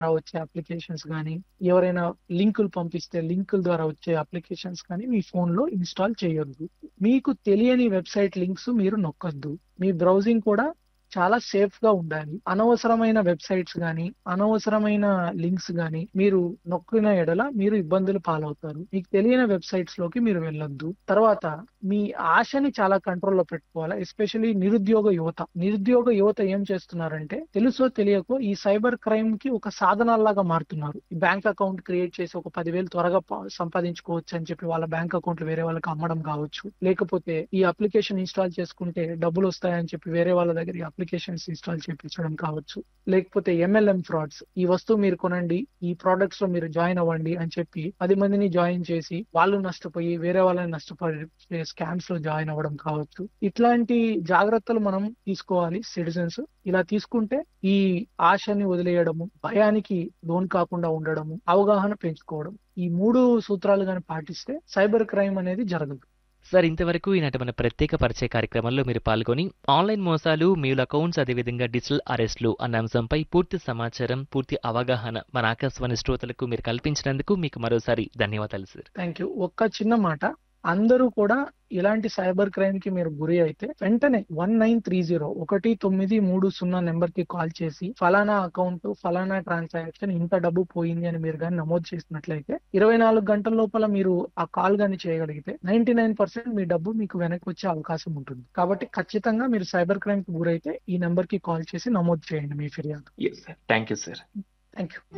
వచ్చే అప్లికేషన్స్ కానీ ఎవరైనా లింకులు పంపిస్తే లింకుల ద్వారా వచ్చే అప్లికేషన్స్ కానీ మీ ఫోన్ లో ఇన్స్టాల్ చేయొద్దు మీకు తెలియని వెబ్సైట్ లింక్స్ మీరు నొక్కొద్దు మీ బ్రౌజింగ్ కూడా చాలా సేఫ్ గా ఉండాలి అనవసరమైన వెబ్సైట్స్ కానీ అనవసరమైన లింక్స్ కానీ మీరు నొక్కిన ఎడల మీరు ఇబ్బందులు పాలవుతారు మీకు తెలియని వెబ్సైట్స్ లోకి మీరు వెళ్ళొద్దు తర్వాత మీ ఆశని చాలా కంట్రోల్లో పెట్టుకోవాలి ఎస్పెషల్లీ నిరుద్యోగ యువత నిరుద్యోగ యువత ఏం చేస్తున్నారంటే తెలుసో తెలియకో ఈ సైబర్ క్రైమ్ కి ఒక సాధనాల్లాగా మారుతున్నారు ఈ బ్యాంక్ అకౌంట్ క్రియేట్ చేసి ఒక పదివేలు త్వరగా ప- సంపాదించుకోవచ్చు అని చెప్పి వాళ్ళ బ్యాంక్ అకౌంట్లు వేరే వాళ్ళకి అమ్మడం కావచ్చు లేకపోతే ఈ అప్లికేషన్ ఇన్స్టాల్ చేసుకుంటే డబ్బులు వస్తాయని చెప్పి వేరే వాళ్ళ దగ్గర ఈ అప్లికేషన్స్ ఇన్స్టాల్ చేయించడం కావచ్చు లేకపోతే ఎంఎల్ఎం ఫ్రాడ్స్ ఈ వస్తువు మీరు కొనండి ఈ ప్రొడక్ట్స్ లో మీరు జాయిన్ అవ్వండి అని చెప్పి పది మందిని జాయిన్ చేసి వాళ్ళు నష్టపోయి వేరే వాళ్ళని నష్టపోయి స్కామ్స్ లో జాయిన్ అవ్వడం కావచ్చు ఇట్లాంటి జాగ్రత్తలు మనం తీసుకోవాలి సిటిజన్స్ ఇలా తీసుకుంటే ఈ ఆశని వదిలేయడము భయానికి లోన్ కాకుండా ఉండడము అవగాహన పెంచుకోవడం ఈ మూడు సూత్రాలు కానీ పాటిస్తే సైబర్ క్రైమ్ అనేది జరగదు సార్ ఇంతవరకు ఈనాటి మన ప్రత్యేక పరిచయ కార్యక్రమంలో మీరు పాల్గొని ఆన్లైన్ మోసాలు మెయిల్ అకౌంట్స్ అదేవిధంగా డిజిటల్ అరెస్టులు అన్న అంశంపై పూర్తి సమాచారం పూర్తి అవగాహన మన ఆకాశవాణి శ్రోతలకు మీరు కల్పించినందుకు మీకు మరోసారి ధన్యవాదాలు సార్ థ్యాంక్ యూ ఒక్క చిన్న మాట అందరూ కూడా ఇలాంటి సైబర్ క్రైమ్ కి మీరు గురి అయితే వెంటనే వన్ నైన్ త్రీ జీరో ఒకటి తొమ్మిది మూడు సున్నా నెంబర్ కి కాల్ చేసి ఫలానా అకౌంట్ ఫలానా ట్రాన్సాక్షన్ ఇంత డబ్బు పోయింది అని మీరు కానీ నమోదు చేసినట్లయితే ఇరవై నాలుగు గంటల లోపల మీరు ఆ కాల్ గాని చేయగలిగితే నైన్టీ నైన్ పర్సెంట్ మీ డబ్బు మీకు వెనక్కి వచ్చే అవకాశం ఉంటుంది కాబట్టి ఖచ్చితంగా మీరు సైబర్ క్రైమ్ కి గురైతే ఈ నెంబర్ కి కాల్ చేసి నమోదు చేయండి మీ ఫిర్యాదు yes sir thank you sir thank you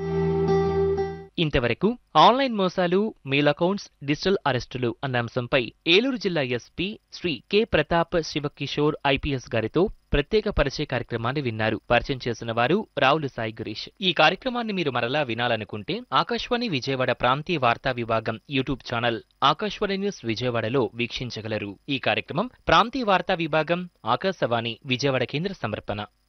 ఇంతవరకు ఆన్లైన్ మోసాలు మెయిల్ అకౌంట్స్ డిజిటల్ అరెస్టులు అన్న అంశంపై ఏలూరు జిల్లా SP Shri K Pratap Sivakishore IPS గారితో ప్రత్యేక పరిచయ కార్యక్రమాన్ని విన్నారు పరిచయం చేసిన వారు రావులు సాయి గిరీష్ ఈ కార్యక్రమాన్ని మీరు మరలా వినాలనుకుంటే ఆకాశవాణి విజయవాడ ప్రాంతీయ వార్తా విభాగం యూట్యూబ్ ఛానల్ ఆకాశవాణి న్యూస్ విజయవాడలో వీక్షించగలరు ఈ కార్యక్రమం ప్రాంతీయ వార్తా విభాగం ఆకాశవాణి విజయవాడ కేంద్ర సమర్పణ